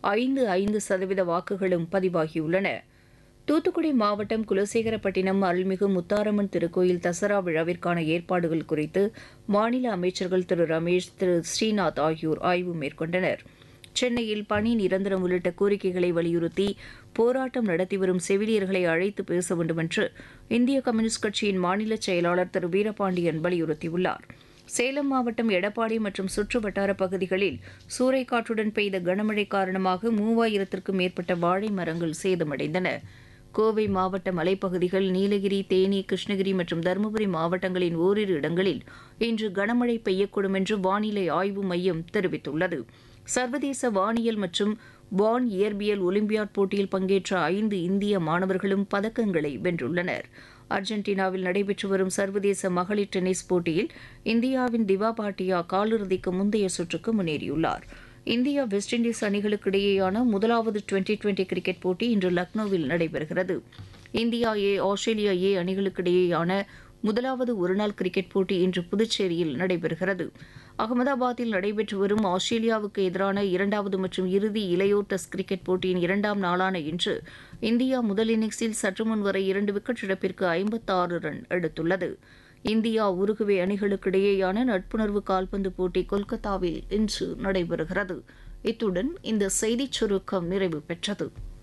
ஐந்து ஐந்து சதவீத வாக்குகளும் பதிவாகியுள்ளன தூத்துக்குடி மாவட்டம் குலசேகரப்பட்டினம் அருள்மிகு முத்தாரம்மன் திருக்கோயில் தசரா விழாவிற்கான ஏற்பாடுகள் குறித்து மாநில அமைச்சர்கள் திரு ரமேஷ் திரு ஸ்ரீநாத் ஆகியோர் ஆய்வு மேற்கொண்டனர் சென்னையில் பணி நிரந்தரம் உள்ளிட்ட கோரிக்கைகளை வலியுறுத்தி போராட்டம் நடத்தி வரும் செவிலியர்களை அழைத்து பேச வேண்டும் என்று இந்திய கம்யூனிஸ்ட் கட்சியின் மாநில செயலாளர் திரு வீரபாண்டியன் வலியுறுத்தியுள்ளார் சேலம் மாவட்டம் எடப்பாடி மற்றும் சுற்று வட்டார பகுதிகளில் சூறைக்காற்றுடன் பெய்த கனமழை காரணமாக மூவாயிரத்திற்கும் மேற்பட்ட வாழை மரங்கள் சேதமடைந்தன கோவை மாவட்ட மலைப்பகுதிகள் நீலகிரி தேனி கிருஷ்ணகிரி மற்றும் தருமபுரி மாவட்டங்களின் ஓரிரு இடங்களில் இன்று கனமழை பெய்யக்கூடும் என்று வானிலை ஆய்வு மையம் தெரிவித்துள்ளது சர்வதேச வானியல் மற்றும் வான் இயற்பியல் ஒலிம்பியாட் போட்டியில் பங்கேற்ற ஐந்து இந்திய மாணவர்களும் பதக்கங்களை வென்றுள்ளனர் அர்ஜென்டினாவில் நடைபெற்று வரும் சர்வதேச மகளிர் டென்னிஸ் போட்டியில் இந்தியாவின் திவா பாட்டியா காலிறுதிக்கு முந்தைய சுற்றுக்கு முன்னேறியுள்ளார் இந்தியா வெஸ்ட் இண்டீஸ் அணிகளுக்கு இடையேயான முதலாவது டுவெண்டி டுவெண்டி கிரிக்கெட் போட்டி இன்று லக்னோவில் நடைபெறுகிறது இந்தியா ஏ ஆஸ்திரேலியா ஏ அணிகளுக்கு இடையேயான முதலாவது ஒருநாள் கிரிக்கெட் போட்டி இன்று புதுச்சேரியில் நடைபெறுகிறது அகமதாபாத்தில் நடைபெற்று வரும் ஆஸ்திரேலியாவுக்கு எதிரான இரண்டாவது மற்றும் இறுதி இளையோர் டெஸ்ட் கிரிக்கெட் போட்டியின் இரண்டாம் நாளான இன்று இந்தியா முதல் இன்னிங்ஸில் சற்று முன் வரை இரண்டு விக்கெட் இழப்பிற்கு ஐம்பத்தாறு ரன் எடுத்துள்ளது இந்தியா உருகுவே அணிகளுக்கு இடையேயான நட்புணர்வு கால்பந்து போட்டி கொல்கத்தாவில் இன்று நடைபெறுகிறது இத்துடன் இந்த செய்திச் சுருக்கம் நிறைவு பெற்றது